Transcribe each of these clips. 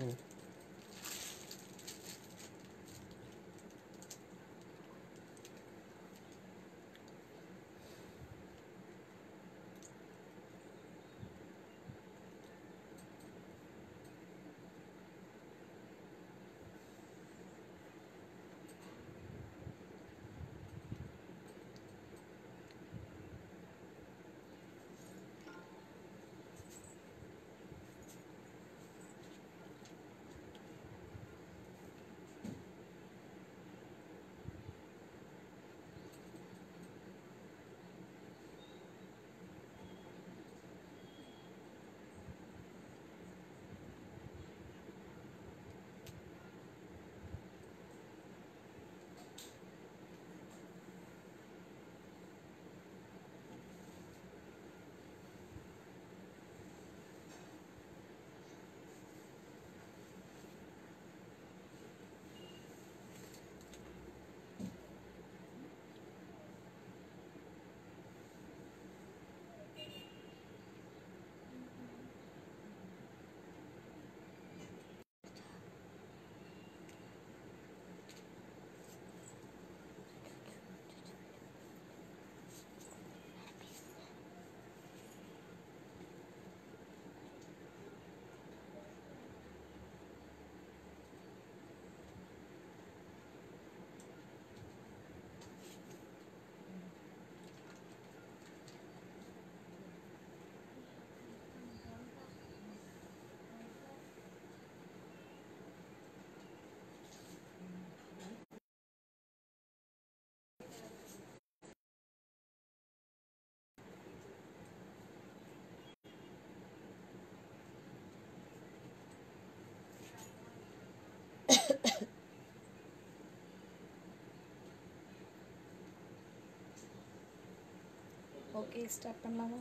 okay start பண்ணலாமா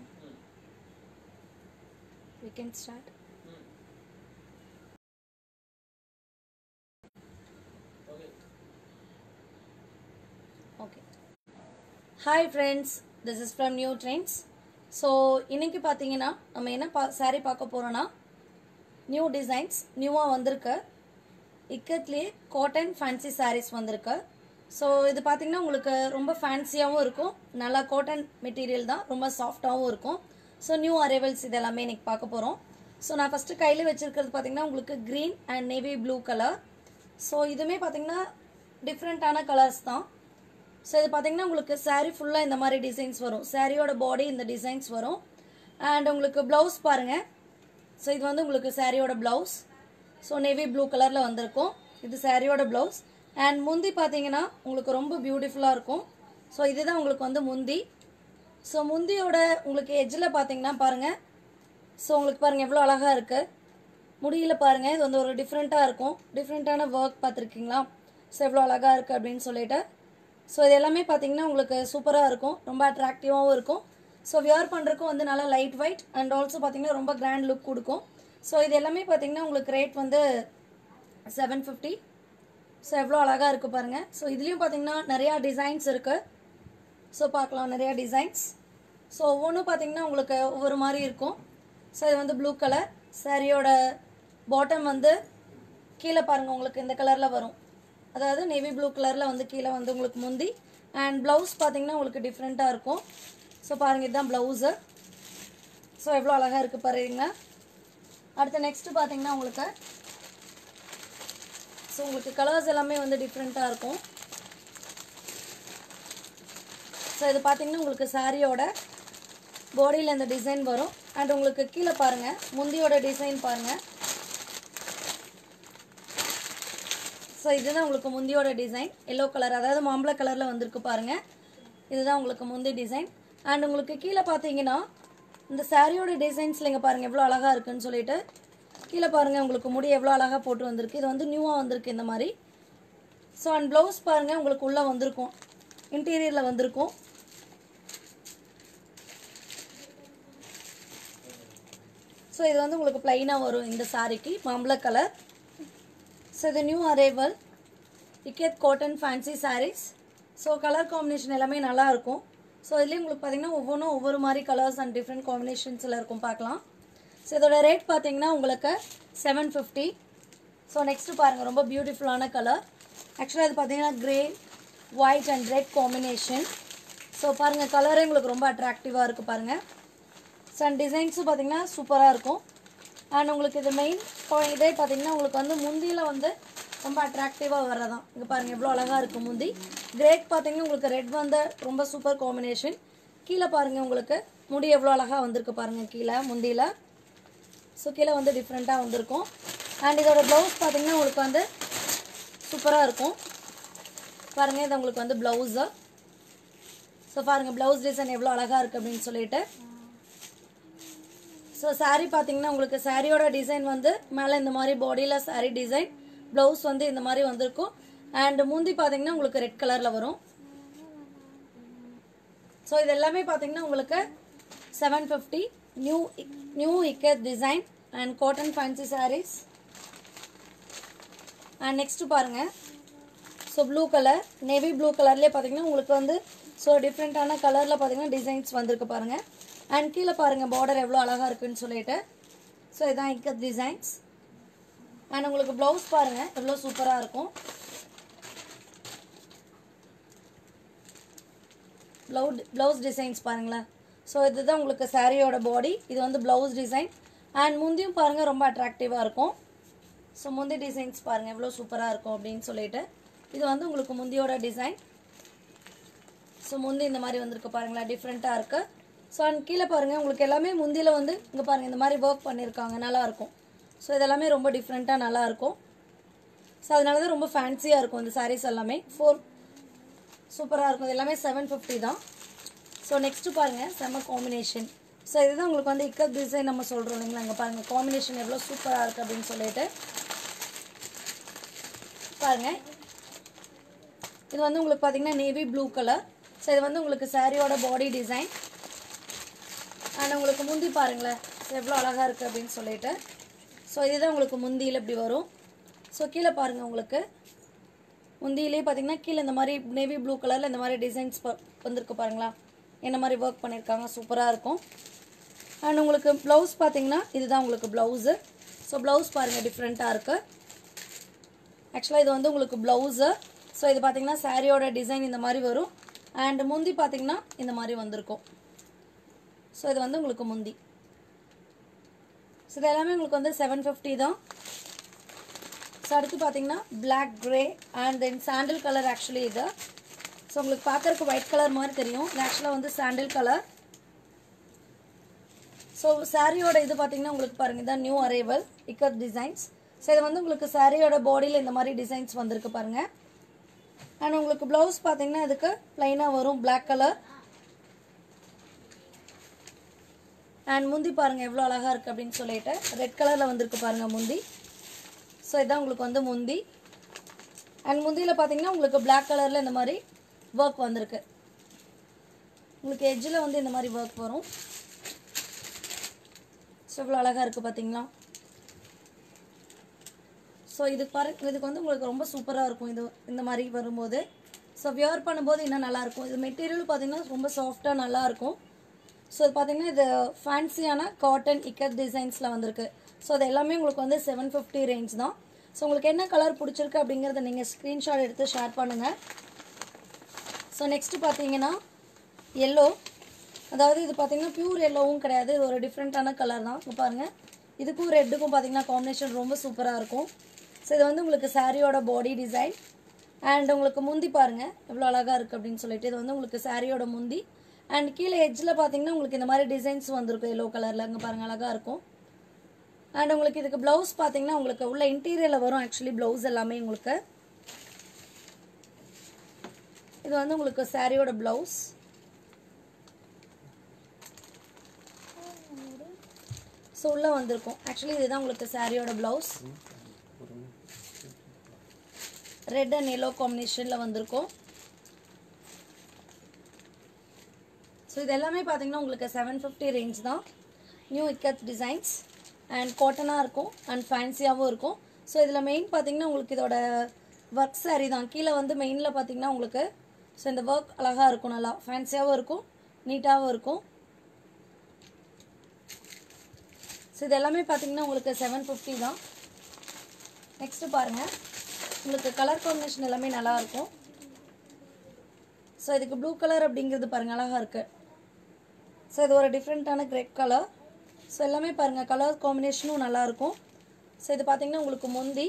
we can start okay hi friends this is from new trends so இன்னைக்கு பார்த்தீங்கன்னா நம்ம என்ன பா saree பார்க்க போகிறோன்னா நியூ டிசைன்ஸ் நியூவாக வந்திருக்கு இக்கத்லேயே காட்டன் ஃபேன்சி சாரீஸ் வந்திருக்கு ஸோ இது பார்த்தீங்கன்னா உங்களுக்கு ரொம்ப ஃபேன்சியாகவும் இருக்கும் நல்லா காட்டன் மெட்டீரியல் தான் ரொம்ப சாஃப்டாகவும் இருக்கும் ஸோ நியூ அரைவல்ஸ் இது எல்லாமே இன்னைக்கு பார்க்க போகிறோம் ஸோ நான் ஃபஸ்ட்டு கையில் வச்சிருக்கிறது பார்த்தீங்கன்னா உங்களுக்கு green and navy blue colour so இதுவுமே பார்த்தீங்கன்னா டிஃப்ரெண்ட்டான கலர்ஸ் தான் ஸோ இது பார்த்தீங்கன்னா உங்களுக்கு saree ஃபுல்லாக இந்த மாதிரி டிசைன்ஸ் வரும் சாரியோட பாடி இந்த டிசைன்ஸ் வரும் அண்ட் உங்களுக்கு ப்ளவுஸ் பாருங்கள் ஸோ இது வந்து உங்களுக்கு சாரியோட ப்ளவுஸ் ஸோ நேவி ப்ளூ கலரில் வந்திருக்கும் இது சாரியோட ப்ளவுஸ் அண்ட் முந்தி பார்த்தீங்கன்னா உங்களுக்கு ரொம்ப பியூட்டிஃபுல்லாக இருக்கும் ஸோ இதுதான் உங்களுக்கு வந்து முந்தி ஸோ முந்தியோட உங்களுக்கு எட்ஜில் பார்த்தீங்கன்னா பாருங்கள் ஸோ உங்களுக்கு பாருங்கள் எவ்வளோ அழகாக இருக்குது முடியல பாருங்கள் இது வந்து ஒரு டிஃப்ரெண்ட்டாக இருக்கும் டிஃப்ரெண்ட்டான ஒர்க் பார்த்துருக்கீங்களா ஸோ எவ்வளோ அழகாக இருக்குது அப்படின்னு சொல்லிட்டு ஸோ இது எல்லாமே பார்த்தீங்கன்னா உங்களுக்கு சூப்பராக இருக்கும் ரொம்ப அட்ராக்டிவாகவும் இருக்கும் ஸோ வியர் பண்ணுறதுக்கும் வந்து நல்லா லைட் வெயிட் அண்ட் ஆல்சோ பார்த்தீங்கன்னா ரொம்ப கிராண்ட் லுக் கொடுக்கும் ஸோ இது எல்லாமே பார்த்தீங்கன்னா உங்களுக்கு ரேட் வந்து செவன் ஃபிஃப்டி ஸோ எவ்வளோ அழகாக இருக்குது பாருங்கள் ஸோ இதுலேயும் பார்த்தீங்கன்னா நிறையா டிசைன்ஸ் இருக்குது ஸோ பார்க்கலாம் நிறையா டிசைன்ஸ் ஸோ ஒவ்வொன்றும் பார்த்தீங்கன்னா உங்களுக்கு ஒவ்வொரு மாதிரி இருக்கும் ஸோ இது வந்து ப்ளூ கலர் சாரியோட பாட்டம் வந்து கீழே பாருங்கள் உங்களுக்கு இந்த கலரில் வரும் அதாவது நேவி ப்ளூ கலரில் வந்து கீழே வந்து உங்களுக்கு முந்தி அண்ட் ப்ளவுஸ் பார்த்தீங்கன்னா உங்களுக்கு டிஃப்ரெண்ட்டாக இருக்கும் ஸோ பாருங்கள் இதுதான் ப்ளவுஸு ஸோ எவ்வளோ அழகாக இருக்குது பாருங்க அடுத்து நெக்ஸ்ட்டு பார்த்தீங்கன்னா உங்களுக்கு ஸோ உங்களுக்கு கலர்ஸ் எல்லாமே வந்து டிஃப்ரெண்ட்டாக இருக்கும் ஸோ இது பார்த்தீங்கன்னா உங்களுக்கு சாரியோட பாடியில் இந்த டிசைன் வரும் அண்ட் உங்களுக்கு கீழே பாருங்கள் முந்தியோட டிசைன் பாருங்கள் ஸோ இதுதான் உங்களுக்கு முந்தியோட டிசைன் எல்லோ கலர் அதாவது மாம்பழ கலரில் வந்திருக்கு பாருங்கள் இதுதான் உங்களுக்கு முந்தி டிசைன் அண்ட் உங்களுக்கு கீழே பார்த்தீங்கன்னா இந்த சாரியோட டிசைன்ஸில் இங்கே பாருங்கள் எவ்வளோ அழகாக இருக்குன்னு சொல்லிட்டு கீழே பாருங்கள் உங்களுக்கு முடி எவ்வளோ அழகாக போட்டு வந்திருக்கு இது வந்து நியூவாக வந்திருக்கு இந்த மாதிரி ஸோ அண்ட் ப்ளவுஸ் பாருங்கள் உங்களுக்கு உள்ளே வந்திருக்கும் இன்டீரியரில் வந்திருக்கும் ஸோ இது வந்து உங்களுக்கு ப்ளைனாக வரும் இந்த சாரிக்கு மாம்பழ கலர் ஸோ இது new arrival ikat cotton fancy sarees so colour combination எல்லாமே நல்லா இருக்கும் ஸோ இதுலேயும் உங்களுக்கு பார்த்தீங்கன்னா ஒவ்வொன்றும் ஒவ்வொரு மாதிரி கலர்ஸ் அண்ட் டிஃப்ரெண்ட் காம்பினேஷன்ஸில் இருக்கும் பார்க்கலாம் ஸோ இதோட ரேட் பார்த்தீங்கன்னா உங்களுக்கு செவன் ஃபிஃப்டி ஸோ நெக்ஸ்ட் பாருங்கள் ரொம்ப பியூட்டிஃபுல்லான கலர் ஆக்சுவலாக இது பார்த்தீங்கன்னா grey white and red combination so பாருங்கள் கலரே உங்களுக்கு ரொம்ப அட்ராக்டிவாக இருக்குது பாருங்கள் ஸோ அண்ட் டிசைன்ஸும் பார்த்தீங்கன்னா சூப்பராக இருக்கும் அண்ட் உங்களுக்கு இது மெயின் இதே பார்த்தீங்கன்னா உங்களுக்கு வந்து முந்தியில் வந்து ரொம்ப அட்ராக்டிவாக வர்றதான் இங்கே பாருங்கள் எவ்வளோ அழகாக இருக்குது முந்தி கிரேக் பார்த்தீங்கன்னா உங்களுக்கு ரெட் வந்து ரொம்ப சூப்பர் காம்பினேஷன் கீழே பாருங்கள் உங்களுக்கு முடி எவ்வளோ அழகாக வந்திருக்கு பாருங்கள் கீழே முந்தியில் ஸோ கீழே வந்து டிஃப்ரெண்ட்டாக வந்திருக்கும் அண்ட் இதோட ப்ளவுஸ் பார்த்தீங்கன்னா உங்களுக்கு வந்து சூப்பராக இருக்கும் பாருங்கள் இது உங்களுக்கு வந்து ப்ளவுஸு ஸோ பாருங்கள் ப்ளவுஸ் டிசைன் எவ்வளோ அழகாக இருக்குது அப்படின்னு சொல்லிட்டு ஸோ saree பார்த்தீங்கன்னா உங்களுக்கு சாரியோட டிசைன் வந்து மேலே இந்த மாதிரி பாடியில் saree டிசைன் ப்ளவுஸ் வந்து இந்த மாதிரி வந்திருக்கும் அண்ட் முந்தி பார்த்தீங்கன்னா உங்களுக்கு ரெட் கலரில் வரும் ஸோ இது எல்லாமே பார்த்தீங்கன்னா உங்களுக்கு seven fifty new new ikat design and cotton fancy sarees and next பாருங்க so blue colour navy blue கலர்லேயே பார்த்தீங்கன்னா உங்களுக்கு வந்து ஸோ டிஃப்ரெண்ட்டான கலரில் பார்த்தீங்கன்னா டிசைன்ஸ் வந்திருக்கு பாருங்க அண்ட் கீழே பாருங்க பார்டர் எவ்வளோ அழகாக இருக்குன்னு சொல்லிட்டு ஸோ இதான் இக்கத் டிசைன்ஸ் அண்ட் உங்களுக்கு ப்ளவுஸ் பாருங்க எவ்வளோ சூப்பராக இருக்கும் ப்ளவுட் ப்ளவுஸ் டிசைன்ஸ் பாருங்களேன் ஸோ இதுதான் உங்களுக்கு சாரியோட பாடி இது வந்து ப்ளவுஸ் டிசைன் அண்ட் முந்தியும் பாருங்கள் ரொம்ப அட்ராக்டிவாக இருக்கும் ஸோ முந்தி டிசைன்ஸ் பாருங்கள் எவ்வளோ சூப்பராக இருக்கும் அப்படின்னு சொல்லிட்டு இது வந்து உங்களுக்கு முந்தியோட டிசைன் ஸோ முந்தி இந்த மாதிரி வந்திருக்கு பாருங்களேன் டிஃப்ரெண்ட்டாக இருக்குது ஸோ அண்ட் கீழே பாருங்கள் உங்களுக்கு எல்லாமே முந்தியில் வந்து இங்கே பாருங்கள் இந்த மாதிரி ஒர்க் பண்ணியிருக்காங்க நல்லாயிருக்கும் ஸோ இதெல்லாமே ரொம்ப டிஃப்ரெண்ட்டாக நல்லாயிருக்கும் ஸோ அதனால தான் ரொம்ப ஃபேன்சியாக இருக்கும் இந்த sarees எல்லாமே ஃபோர் சூப்பராக இருக்கும் இது எல்லாமே செவன் ஃபிஃப்டி தான் ஸோ நெக்ஸ்ட்டு பாருங்கள் செம்ம காம்பினேஷன் ஸோ இதுதான் உங்களுக்கு வந்து இக்கத் டிசைன் நம்ம சொல்கிறோம் இல்லைங்களா அங்கே பாருங்கள் காம்பினேஷன் எவ்வளோ சூப்பராக இருக்குது அப்படின்னு சொல்லிட்டு பாருங்கள் இது வந்து உங்களுக்கு பார்த்தீங்கன்னா நேவி ப்ளூ கலர் ஸோ இது வந்து உங்களுக்கு சாரியோட பாடி டிசைன் ஆனால் உங்களுக்கு முந்தி பாருங்களேன் ஸோ எவ்வளோ அழகாக இருக்குது அப்படின்னு சொல்லிட்டு ஸோ இதுதான் உங்களுக்கு முந்தியில் இப்படி வரும் ஸோ கீழே பாருங்கள் உங்களுக்கு முந்தியிலே பார்த்தீங்கன்னா கீழே இந்த மாதிரி நேவி ப்ளூ கலரில் இந்த மாதிரி டிசைன்ஸ் வந்திருக்கு பாருங்களா என்ன மாதிரி ஒர்க் பண்ணியிருக்காங்க சூப்பராக இருக்கும் அண்ட் உங்களுக்கு ப்ளவுஸ் பார்த்தீங்கன்னா இதுதான் உங்களுக்கு ப்ளவுஸு ஸோ ப்ளவுஸ் பாருங்கள் டிஃப்ரெண்ட்டாக இருக்குது ஆக்சுவலாக இது வந்து உங்களுக்கு ப்ளவுஸு ஸோ இது பார்த்தீங்கன்னா சாரியோட டிசைன் இந்த மாதிரி வரும் அண்ட் முந்தி பார்த்தீங்கன்னா இந்த மாதிரி வந்திருக்கும் ஸோ இது வந்து உங்களுக்கு முந்தி ஸோ இது எல்லாமே உங்களுக்கு வந்து செவன் ஃபிஃப்டி தான் ஸோ அடுத்து பார்த்தீங்கன்னா black grey and then sandal colour actually இது ஸோ உங்களுக்கு பார்க்கறதுக்கு ஒயிட் கலர் மாதிரி தெரியும் இது ஆக்சுவலாக வந்து சாண்டில் கலர் ஸோ சாரியோட இது பார்த்தீங்கன்னா உங்களுக்கு பாருங்க இதான் new arrival ikat designs so இது வந்து உங்களுக்கு சாரியோட பாடியில் இந்த மாதிரி டிசைன்ஸ் வந்திருக்கு பாருங்க அண்ட் உங்களுக்கு ப்ளவுஸ் பார்த்தீங்கன்னா இதுக்கு ப்ளைனாக வரும் Black கலர் அண்ட் முந்தி பாருங்க எவ்வளோ அழகாக இருக்குது அப்படின்னு சொல்லிட்டு ரெட் கலரில் வந்திருக்கு பாருங்க முந்தி ஸோ இதான் உங்களுக்கு வந்து முந்தி அண்ட் முந்தியில் பார்த்தீங்கன்னா உங்களுக்கு Black கலரில் இந்த மாதிரி ஒர்க் வந்திருக்கு உங்களுக்கு எட்ஜில் வந்து இந்த மாதிரி ஒர்க் வரும் ஸோ இவ்வளோ அழகாக இருக்குது பார்த்தீங்களா ஸோ இது பாரு இதுக்கு வந்து உங்களுக்கு ரொம்ப சூப்பராக இருக்கும் இது இந்த மாதிரி வரும்போது ஸோ வியர் பண்ணும்போது இன்னும் நல்லாயிருக்கும் இது மெட்டீரியல் பார்த்தீங்கன்னா ரொம்ப சாஃப்டாக நல்லாயிருக்கும் ஸோ இது பார்த்தீங்கன்னா இது ஃபேன்சியான காட்டன் இக்கட் டிசைன்ஸில் வந்திருக்கு ஸோ அது எல்லாமே உங்களுக்கு வந்து செவன் ஃபிஃப்டி ரேஞ்ச் தான் ஸோ உங்களுக்கு என்ன கலர் பிடிச்சிருக்கு அப்படிங்கிறத நீங்கள் ஸ்க்ரீன்ஷாட் எடுத்து ஷேர் பண்ணுங்கள் ஸோ நெக்ஸ்ட்டு பார்த்தீங்கன்னா எல்லோ அதாவது இது பார்த்தீங்கன்னா பியூர் எல்லோவும் கிடையாது இது ஒரு டிஃப்ரெண்ட்டான கலர் தான் இப்போ பாருங்கள் இதுக்கும் ரெட்டுக்கும் பார்த்தீங்கன்னா காம்பினேஷன் ரொம்ப சூப்பராக இருக்கும் ஸோ இது வந்து உங்களுக்கு சாரியோட பாடி டிசைன் அண்ட் உங்களுக்கு முந்தி பாருங்கள் எவ்வளோ அழகாக இருக்குது அப்படின்னு சொல்லிட்டு இது வந்து உங்களுக்கு சாரியோட முந்தி அண்ட் கீழே எட்ஜில் பார்த்தீங்கன்னா உங்களுக்கு இந்த மாதிரி டிசைன்ஸ் வந்திருக்கும் எல்லோ கலரில் அங்கே பாருங்கள் அழகாக இருக்கும் அண்ட் உங்களுக்கு இதுக்கு ப்ளவுஸ் பார்த்தீங்கன்னா உங்களுக்கு உள்ள இன்டீரியரில் வரும் ஆக்சுவலி ப்ளவுஸ் எல்லாமே உங்களுக்கு இது வந்து உங்களுக்கு சாரியோட ப்ளவுஸ் ஸோ உள்ளே வந்திருக்கும் ஆக்சுவலி இதுதான் உங்களுக்கு சாரியோட ப்ளவுஸ் ரெட் அண்ட் எல்லோ காம்பினேஷனில் வந்திருக்கும் ஸோ இது எல்லாமே பார்த்தீங்கன்னா உங்களுக்கு செவன் ஃபிஃப்டி ரேஞ்ச் தான் நியூ இக்கத் டிசைன்ஸ் அண்ட் காட்டனாக இருக்கும் அண்ட் ஃபேன்சியாகவும் இருக்கும் ஸோ இதில் மெயின் பார்த்தீங்கன்னா உங்களுக்கு இதோட ஒர்க் saree தான் கீழே வந்து மெயினில் பார்த்தீங்கன்னா உங்களுக்கு ஸோ இந்த ஒர்க் அழகாக இருக்கும் நல்லா ஃபேன்சியாகவும் இருக்கும் நீட்டாகவும் இருக்கும் ஸோ இது எல்லாமே பார்த்தீங்கன்னா உங்களுக்கு செவன் ஃபிஃப்டி தான் நெக்ஸ்ட்டு பாருங்கள் உங்களுக்கு கலர் காம்பினேஷன் எல்லாமே நல்லா இருக்கும் ஸோ இதுக்கு ப்ளூ கலர் அப்படிங்கிறது பாருங்கள் அழகாக இருக்குது ஸோ இது ஒரு டிஃப்ரெண்ட்டான கிரேட் கலர் ஸோ எல்லாமே பாருங்கள் கலர் காம்பினேஷனும் நல்லாயிருக்கும் ஸோ இது பார்த்தீங்கன்னா உங்களுக்கு முந்தி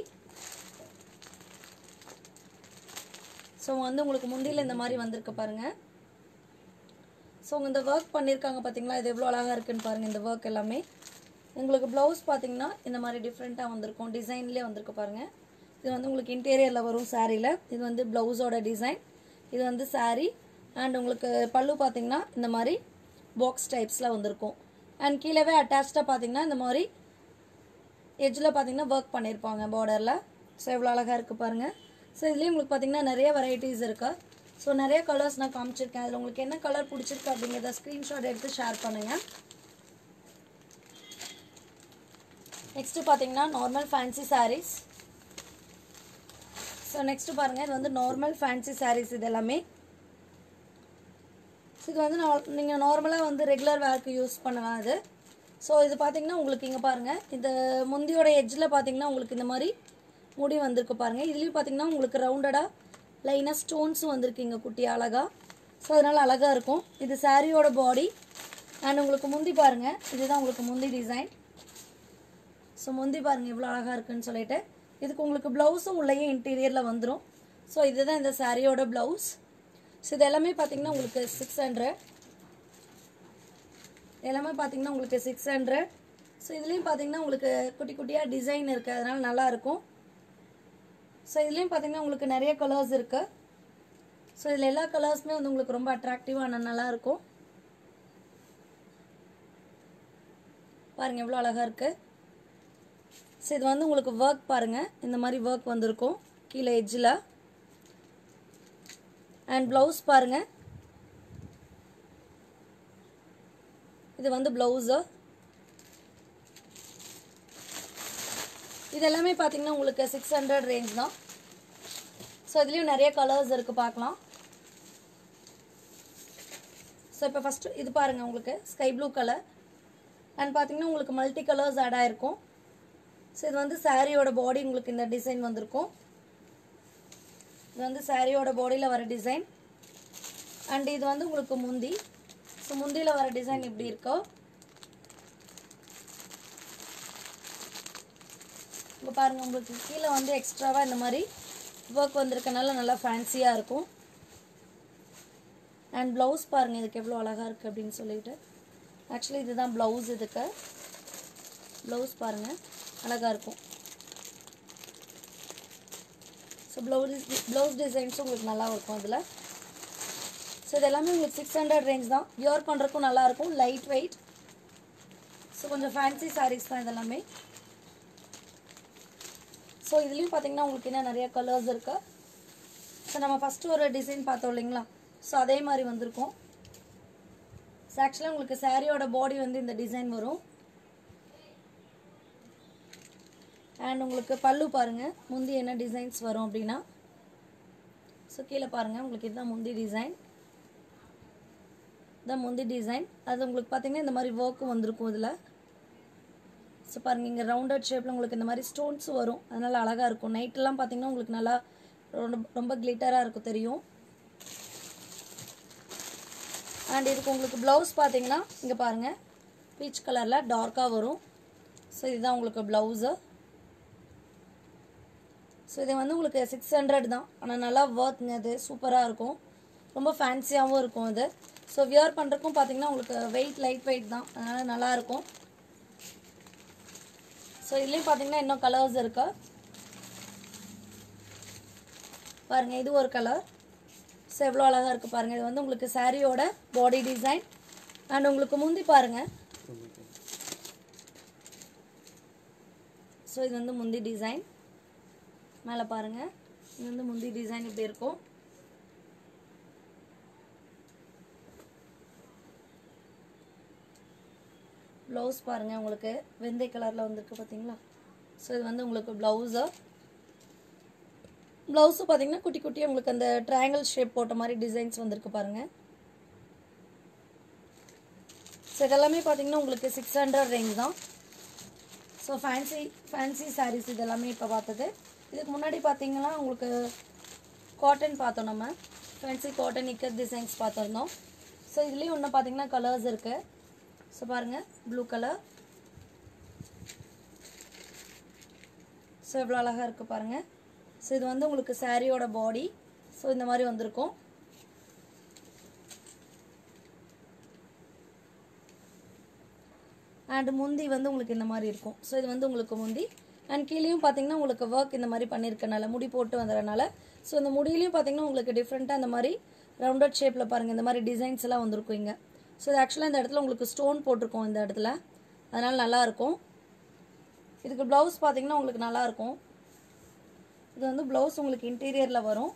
ஸோ வந்து உங்களுக்கு முந்தியில் இந்த மாதிரி வந்திருக்கு பாருங்கள் ஸோ இந்த ஒர்க் பண்ணியிருக்காங்க பார்த்தீங்களா இது எவ்வளோ அழகாக இருக்குன்னு பாருங்கள் இந்த ஒர்க் எல்லாமே உங்களுக்கு ப்ளவுஸ் பார்த்தீங்கன்னா இந்த மாதிரி டிஃப்ரெண்ட்டாக வந்திருக்கும் டிசைன்லேயே வந்திருக்கு பாருங்கள் இது வந்து உங்களுக்கு இன்டீரியரில் வரும் சாரியில் இது வந்து ப்ளவுஸோட டிசைன் இது வந்து saree அண்ட் உங்களுக்கு பல்லு பார்த்தீங்கன்னா இந்த மாதிரி பாக்ஸ் டைப்ஸில் வந்திருக்கும் அண்ட் கீழவே அட்டாச்சாக பார்த்தீங்கன்னா இந்த மாதிரி எட்ஜில் பார்த்தீங்கன்னா ஒர்க் பண்ணியிருப்பாங்க பார்டரில் ஸோ எவ்வளோ அழகாக இருக்குது பாருங்கள் ஸோ இதுலேயும் உங்களுக்கு பார்த்தீங்கன்னா நிறைய வெரைட்டிஸ் இருக்குது ஸோ நிறைய கலர்ஸ் நான் காமிச்சிருக்கேன் அதில் உங்களுக்கு என்ன கலர் பிடிச்சிருக்கு அப்படிங்கிறத ஸ்க்ரீன்ஷாட் எடுத்து ஷேர் பண்ணுங்கள் நெக்ஸ்ட்டு பார்த்தீங்கன்னா normal fancy sarees so next பாருங்கள் இது வந்து நார்மல் ஃபேன்சி சாரீஸ் இது எல்லாமே ஸோ இது வந்து நீங்கள் நார்மலாக வந்து ரெகுலர் வேர்க்கு யூஸ் பண்ணலாம் இது ஸோ இது பார்த்தீங்கன்னா உங்களுக்கு இங்கே பாருங்கள் இந்த முந்தியோட எட்ஜில் பார்த்தீங்கன்னா உங்களுக்கு இந்த மாதிரி முடி வந்திருக்கு பாருங்கள் இதுலேயும் பார்த்தீங்கன்னா உங்களுக்கு ரவுண்டடாக லைனாக ஸ்டோன்ஸும் வந்திருக்கு இங்கே குட்டி அழகா ஸோ அதனால் அழகாக இருக்கும் இது சாரியோட பாடி அண்ட் உங்களுக்கு முந்தி பாருங்கள் இதுதான் உங்களுக்கு முந்தி டிசைன் ஸோ முந்தி பாருங்கள் இவ்வளோ அழகாக இருக்குன்னு சொல்லிட்டு இதுக்கு உங்களுக்கு ப்ளவுஸும் உள்ளேயே இன்டீரியரில் வந்துடும் ஸோ இதுதான் இந்த சாரியோட ப்ளவுஸ் ஸோ இது எல்லாமே பார்த்தீங்கன்னா உங்களுக்கு சிக்ஸ் ஹண்ட்ரட் எல்லாமே பார்த்தீங்கன்னா உங்களுக்கு சிக்ஸ் ஹண்ட்ரட் ஸோ இதுலேயும் பார்த்தீங்கன்னா உங்களுக்கு குட்டி குட்டியாக டிசைன் இருக்குது அதனால் நல்லா இருக்கும் ஸோ இதுலேயும் பார்த்தீங்கன்னா உங்களுக்கு நிறைய கலர்ஸ் இருக்குது ஸோ இதில் எல்லா கலர்ஸுமே வந்து உங்களுக்கு ரொம்ப அட்ராக்டிவான நல்லா இருக்கும் பாருங்கள் எவ்வளோ அழகாக இருக்குது ஸோ இது வந்து உங்களுக்கு ஒர்க் பாருங்கள் இந்த மாதிரி ஒர்க் வந்திருக்கும் கீழே எட்ஜில் அண்ட் ப்ளவுஸ் பாருங்கள் இது வந்து ப்ளவுஸு இது எல்லாமே பார்த்தீங்கன்னா உங்களுக்கு சிக்ஸ் ஹண்ட்ரட் ரேஞ்ச் தான் ஸோ இதுலேயும் நிறைய கலர்ஸ் இருக்குது பார்க்கலாம் ஸோ இப்போ ஃபஸ்ட்டு இது பாருங்கள் உங்களுக்கு ஸ்கை ப்ளூ கலர் அண்ட் பார்த்தீங்கன்னா உங்களுக்கு மல்டி கலர்ஸ் ஆட் ஆயிருக்கும் ஸோ இது வந்து சாரியோட பாடி உங்களுக்கு இந்த டிசைன் வந்திருக்கும் இது வந்து சாரியோட பாடியில் வர டிசைன் அண்ட் இது வந்து உங்களுக்கு முந்தி ஸோ முந்தியில் வர டிசைன் இப்படி இருக்கோ இப்போ பாருங்கள் உங்களுக்கு கீழே வந்து எக்ஸ்ட்ராவாக இந்த மாதிரி ஒர்க் வந்திருக்கனால நல்லா ஃபேன்சியாக இருக்கும் அண்ட் ப்ளவுஸ் பாருங்கள் இதுக்கு எவ்வளோ அழகாக இருக்குது அப்படின்னு சொல்லிட்டு ஆக்சுவலி இதுதான் ப்ளவுஸ் இதுக்கு ப்ளவுஸ் பாருங்கள் அழகாக இருக்கும் ஸோ ப்ளவுஸ் ப்ளவுஸ் டிசைன்ஸும் உங்களுக்கு நல்லா இருக்கும் இதில் ஸோ இது எல்லாமே உங்களுக்கு சிக்ஸ் ஹண்ட்ரட் ரேஞ்ச் தான் வியர் பண்ணுறதுக்கும் நல்லாயிருக்கும் லைட் வெயிட் ஸோ கொஞ்சம் ஃபேன்சி சாரீஸ் தான் இதெல்லாமே ஸோ இதுலேயும் பார்த்தீங்கன்னா உங்களுக்கு இன்னும் நிறைய கலர்ஸ் இருக்கு ஸோ நம்ம ஃபஸ்ட்டு ஒரு டிசைன் பார்த்தோம் இல்லைங்களா ஸோ அதே மாதிரி வந்திருக்கும் ஸோ ஆக்சுவலாக உங்களுக்கு சாரியோட பாடி வந்து இந்த டிசைன் வரும் அண்ட் உங்களுக்கு பல்லு பாருங்கள் முந்தி என்ன டிசைன்ஸ் வரும் அப்படின்னா ஸோ கீழே பாருங்கள் உங்களுக்கு இதுதான் முந்தி டிசைன் இதான் முந்தி டிசைன் அது உங்களுக்கு பார்த்தீங்கன்னா இந்த மாதிரி ஒர்க்கும் வந்திருக்கும் இதில் ஸோ பாருங்கள் இங்கே ரவுண்டட் ஷேப்பில் உங்களுக்கு இந்த மாதிரி ஸ்டோன்ஸ் வரும் அதனால் அழகாக இருக்கும் நைட்டெல்லாம் பார்த்தீங்கன்னா உங்களுக்கு நல்லா ரொம்ப ரொம்ப கிளிட்டராக இருக்கும் தெரியும் அண்ட் இதுக்கு உங்களுக்கு ப்ளவுஸ் பார்த்தீங்கன்னா இங்கே பாருங்கள் பீச் கலரில் டார்க்காக வரும் ஸோ இதுதான் உங்களுக்கு ப்ளவுஸு ஸோ இது வந்து உங்களுக்கு சிக்ஸ் ஹண்ட்ரட் தான் ஆனால் நல்லா ஒர்த்ங்க இது சூப்பராக இருக்கும் ரொம்ப ஃபேன்சியாகவும் இருக்கும் இது ஸோ வியர் பண்ணுறக்கும் பார்த்தீங்கன்னா உங்களுக்கு வெயிட் லைட் வெயிட் தான் அதனால் நல்லாயிருக்கும் ஸோ இதுலேயும் பார்த்தீங்கன்னா இன்னும் கலர்ஸ் இருக்கு பாருங்க இது ஒரு கலர் ஸோ எவ்வளோ அழகாக இருக்குது பாருங்கள் இது வந்து உங்களுக்கு சாரியோட பாடி டிசைன் அண்ட் உங்களுக்கு முந்தி பாருங்கள் ஸோ இது வந்து முந்தி டிசைன் மேலே பாருங்கள் இது வந்து முந்தி டிசைன் இப்படி இருக்கும் ப்ளவுஸ் பாருங்கள் உங்களுக்கு வெந்தய கலரில் வந்திருக்கு பார்த்தீங்களா ஸோ இது வந்து உங்களுக்கு ப்ளவுஸு ப்ளவுஸு பார்த்தீங்கன்னா குட்டி குட்டியாக உங்களுக்கு அந்த ட்ரையாங்கிள் ஷேப் போட்ட மாதிரி டிசைன்ஸ் வந்திருக்கு பாருங்கள் ஸோ இதெல்லாமே பார்த்தீங்கன்னா உங்களுக்கு சிக்ஸ் ஹண்ட்ரட் ரேஞ்ச் தான் ஸோ ஃபேன்சி ஃபேன்சி sarees இது எல்லாமே இப்போ பார்த்தது இதுக்கு முன்னாடி பார்த்தீங்கன்னா உங்களுக்கு காட்டன் பார்த்தோம் நம்ம ஃபேன்சி காட்டன் இக்கத் டிசைன்ஸ் பார்த்துருந்தோம் ஸோ இதுலேயும் இன்னும் பார்த்தீங்கன்னா கலர்ஸ் இருக்குது ஸோ பாருங்கள் ப்ளூ கலர் ஸோ எவ்வளோ அழகாக இருக்குது பாருங்கள் ஸோ இது வந்து உங்களுக்கு சாரியோட பாடி ஸோ இந்த மாதிரி வந்திருக்கும் அண்ட் முந்தி வந்து உங்களுக்கு இந்த மாதிரி இருக்கும் ஸோ இது வந்து உங்களுக்கு முந்தி அண்ட் கீழேயும் பார்த்தீங்கன்னா உங்களுக்கு ஒர்க் இந்த மாதிரி பண்ணியிருக்கனால முடி போட்டு வந்ததுனால ஸோ இந்த முடியிலையும் பார்த்தீங்கன்னா உங்களுக்கு டிஃப்ரெண்ட்டாக இந்த மாதிரி ரவுண்டட் ஷேப்பில் பாருங்கள் இந்த மாதிரி டிசைன்ஸ் எல்லாம் வந்திருக்கும் இங்கே ஸோ இது ஆக்சுவலாக இந்த இடத்துல உங்களுக்கு ஸ்டோன் போட்டிருக்கோம் இந்த இடத்துல அதனால் நல்லா இருக்கும் இதுக்கு ப்ளவுஸ் பார்த்தீங்கன்னா உங்களுக்கு நல்லா இருக்கும் இது வந்து ப்ளவுஸ் உங்களுக்கு இன்டீரியரில் வரும்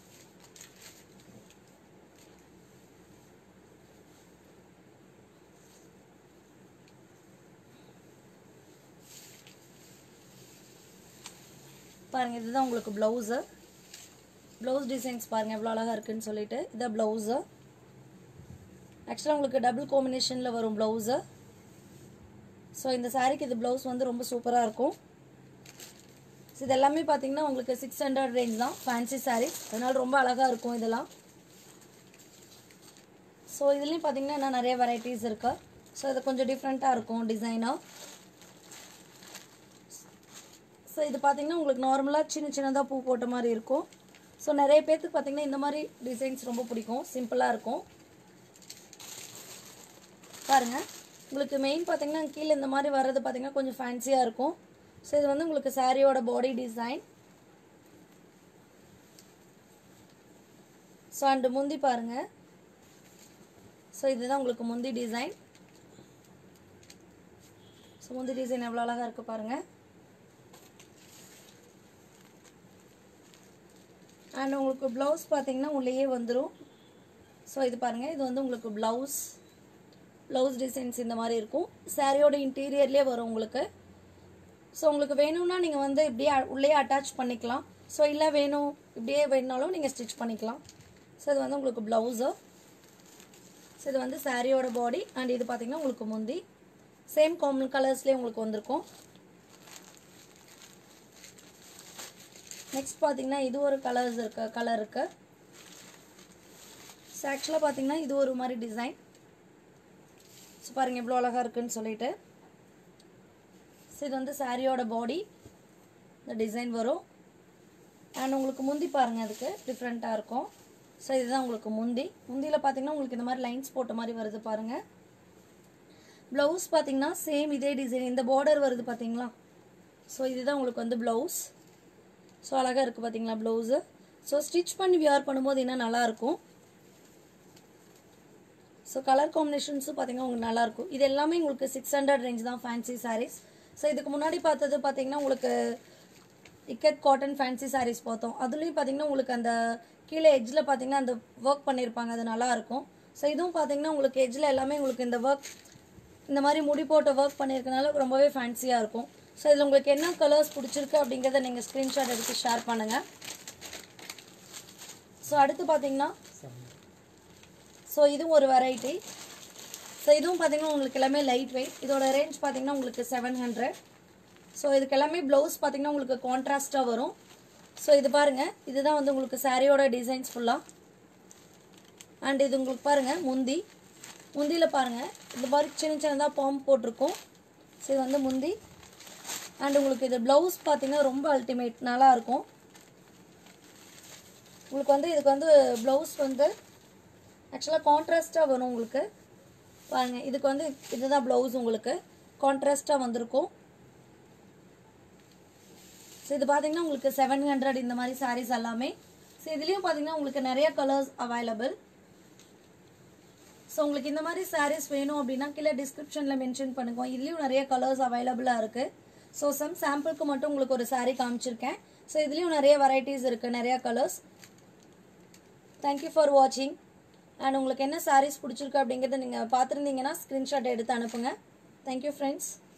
பாருங்க இதுதான் உங்களுக்கு ப்ளவுஸு ப்ளவுஸ் டிசைன்ஸ் பாருங்க எவ்வளோ அழகாக இருக்குன்னு சொல்லிட்டு இதான் ப்ளவுஸு ஆக்சுவலாக உங்களுக்கு டபுள் காம்பினேஷனில் வரும் ப்ளவுஸு ஸோ இந்த சாரீக்கு இது ப்ளவுஸ் வந்து ரொம்ப சூப்பராக இருக்கும் ஸோ இது எல்லாமே பார்த்தீங்கன்னா உங்களுக்கு சிக்ஸ் ஹண்ட்ரட் ரேஞ்ச் தான் ஃபேன்சி சாரீஸ் அதனால ரொம்ப அழகாக இருக்கும் இதெல்லாம் ஸோ இதுலேயும் பார்த்தீங்கன்னா இன்னும் நிறைய வெரைட்டிஸ் இருக்கு ஸோ இது கொஞ்சம் டிஃப்ரெண்ட்டாக இருக்கும் டிசைனாக ஸோ இது பார்த்தீங்கன்னா உங்களுக்கு நார்மலாக சின்ன சின்னதாக பூ போட்ட மாதிரி இருக்கும் ஸோ நிறைய பேர்த்துக்கு பார்த்தீங்கன்னா இந்த மாதிரி டிசைன்ஸ் ரொம்ப பிடிக்கும் சிம்பிளாக இருக்கும் பாருங்க உங்களுக்கு மெயின் பார்த்தீங்கன்னா கீழே இந்த மாதிரி வர்றது பார்த்தீங்கன்னா கொஞ்சம் ஃபேன்சியாக இருக்கும் ஸோ இது வந்து உங்களுக்கு சாரியோட பாடி டிசைன் ஸோ அண்டு முந்தி பாருங்க ஸோ இதுதான் உங்களுக்கு முந்தி டிசைன் ஸோ முந்தி டிசைன் எவ்வளோ அழகாக இருக்குது பாருங்கள் அண்ட் உங்களுக்கு ப்ளவுஸ் பார்த்தீங்கன்னா உள்ளேயே வந்துடும் ஸோ இது பாருங்கள் இது வந்து உங்களுக்கு ப்ளவுஸ் ப்ளவுஸ் டிசைன்ஸ் இந்த மாதிரி இருக்கும் சாரியோட இன்டீரியர்லேயே வரும் உங்களுக்கு ஸோ உங்களுக்கு வேணும்னா நீங்கள் வந்து இப்படியே அ- உள்ளே அட்டாச் பண்ணிக்கலாம் ஸோ இல்லை வேணும் இப்படியே வேணுனாலும் நீங்கள் ஸ்டிச் பண்ணிக்கலாம் ஸோ இது வந்து உங்களுக்கு ப்ளவுஸு ஸோ இது வந்து சாரியோட பாடி அண்ட் இது பார்த்தீங்கன்னா உங்களுக்கு முந்தி சேம் காமன் கலர்ஸ்லேயே உங்களுக்கு வந்திருக்கும் நெக்ஸ்ட் பார்த்தீங்கன்னா இது ஒரு கலர்ஸ் இருக்கு கலர் இருக்கு ஸோ ஆக்சுவலாக பார்த்தீங்கன்னா இது ஒரு மாதிரி டிசைன் ஸோ பாருங்க எவ்வளோ அழகாக இருக்குன்னு சொல்லிட்டு ஸோ இது வந்து சாரியோட பாடி இந்த டிசைன் வரும் அண்ட் உங்களுக்கு முந்தி பாருங்க அதுக்கு டிஃப்ரெண்ட்டாக இருக்கும் ஸோ இதுதான் உங்களுக்கு முந்தி முந்தியில் பார்த்தீங்கன்னா உங்களுக்கு இந்த மாதிரி லைன்ஸ் போட்ட மாதிரி வருது பாருங்க ப்ளவுஸ் பார்த்தீங்கன்னா சேம் இதே டிசைன் இந்த பார்டர் வருது பார்த்தீங்களா ஸோ இதுதான் உங்களுக்கு வந்து ப்ளவுஸ் ஸோ அழகாக இருக்குது பார்த்தீங்களா ப்ளவுஸு ஸோ ஸ்டிச் பண்ணி வியர் பண்ணும்போது இன்னும் நல்லாயிருக்கும் ஸோ கலர் காம்பினேஷன்ஸும் பார்த்தீங்கன்னா உங்களுக்கு நல்லாயிருக்கும் இது எல்லாமே உங்களுக்கு சிக்ஸ் ஹண்ட்ரட் ரேஞ்ச் தான் ஃபேன்சி sarees ஸோ இதுக்கு முன்னாடி பார்த்தது பார்த்தீங்கன்னா உங்களுக்கு இக்கட் காட்டன் ஃபேன்சி sarees பார்த்தோம் அதுலேயும் பார்த்தீங்கன்னா உங்களுக்கு அந்த கீழே எட்ஜில் பார்த்தீங்கன்னா அந்த ஒர்க் பண்ணியிருப்பாங்க அது நல்லாயிருக்கும் ஸோ இதுவும் பார்த்தீங்கன்னா உங்களுக்கு எட்ஜில் எல்லாமே உங்களுக்கு இந்த ஒர்க் இந்த மாதிரி முடி போட்ட ஒர்க் பண்ணியிருக்கனால ரொம்பவே ஃபேன்சியாக இருக்கும் ஸோ இதில் உங்களுக்கு என்ன கலர்ஸ் பிடிச்சிருக்கு அப்படிங்கிறத நீங்கள் ஸ்க்ரீன்ஷாட் எடுத்து ஷேர் பண்ணுங்கள் ஸோ அடுத்து பார்த்தீங்கன்னா ஸோ இதுவும் ஒரு வெரைட்டி ஸோ இதுவும் பார்த்தீங்கன்னா உங்களுக்கு எல்லாமே லைட் வெயிட் இதோட ரேஞ்ச் பார்த்தீங்கன்னா உங்களுக்கு செவன் ஹண்ட்ரட் ஸோ இதுக்கு எல்லாமே ப்ளவுஸ் பார்த்தீங்கன்னா உங்களுக்கு கான்ட்ராஸ்ட்டாக வரும் ஸோ இது பாருங்க இதுதான் வந்து உங்களுக்கு சாரியோட டிசைன்ஸ் ஃபுல்லாக அண்ட் இது உங்களுக்கு பாருங்க முந்தி முந்தியில் பாருங்க இந்த மாதிரி சின்ன சின்னதாக பாம் போட்டிருக்கும் ஸோ இது வந்து முந்தி அண்ட் உங்களுக்கு இது ப்ளவுஸ் பார்த்தீங்கன்னா ரொம்ப அல்டிமேட் நல்லா இருக்கும் உங்களுக்கு வந்து இதுக்கு வந்து ப்ளவுஸ் வந்து ஆக்சுவலாக கான்ட்ராஸ்ட்டாக வரும் உங்களுக்கு பாருங்க இதுக்கு வந்து இதுதான் ப்ளவுஸ் உங்களுக்கு கான்ட்ராஸ்ட்டாக வந்திருக்கும் ஸோ இது பார்த்தீங்கன்னா உங்களுக்கு செவன் ஹண்ட்ரட் இந்த மாதிரி சாரீஸ் எல்லாமே ஸோ இதுலேயும் பார்த்தீங்கன்னா உங்களுக்கு நிறைய கலர்ஸ் அவைலபிள் ஸோ உங்களுக்கு இந்த மாதிரி sarees வேணும் அப்படின்னா கீழே டிஸ்கிரிப்ஷனில் மென்ஷன் பண்ணுங்க இதுலேயும் நிறைய கலர்ஸ் அவைலபிளாக இருக்குது ஸோ சம் சாம்பிளுக்கு மட்டும் உங்களுக்கு ஒரு saree காமிச்சிருக்கேன் ஸோ இதுலேயும் நிறைய வெரைட்டிஸ் இருக்குது நிறைய கலர்ஸ் தேங்க்யூ ஃபார் வாட்சிங் அண்ட் உங்களுக்கு என்ன sarees பிடிச்சிருக்கு அப்படிங்கிறத நீங்கள் பார்த்துருந்தீங்கன்னா ஸ்க்ரீன்ஷாட் எடுத்து அனுப்புங்க தேங்க்யூ ஃப்ரெண்ட்ஸ்